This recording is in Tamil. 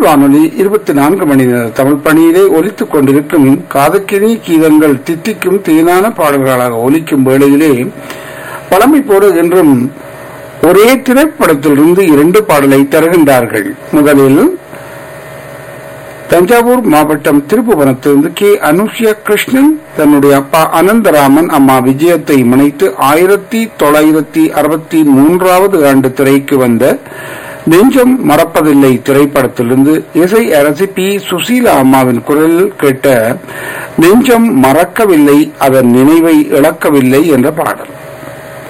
வானொலி இருபத்தி நான்கு மணி நேர தமிழ் பணியிலே ஒலித்துக் கொண்டிருக்கும் காதக்கினி கீதங்கள் தித்திக்கும் தேனான பாடல்களாக ஒலிக்கும் வேளையிலே பழமை போல என்றும் ஒரே திரைப்படத்திலிருந்து இரண்டு பாடலை தருகின்றார்கள் முதலில் தஞ்சாவூர் மாவட்டம் திருப்புவனத்திலிருந்து கே அனுஷ்யா கிருஷ்ணன் தன்னுடைய அப்பா அனந்தராமன் அம்மா விஜயத்தை முனைத்து ஆயிரத்தி தொள்ளாயிரத்தி அறுபத்தி மூன்றாவது ஆண்டு திரைக்கு வந்த நெஞ்சம் மறப்பதில்லை திரைப்படத்திலிருந்து இசை அரசி பி சுசீலா அம்மாவின் குரலில் கேட்ட நெஞ்சம் மறக்கவில்லை அதன் நினைவை இழக்கவில்லை என்ற பாடல்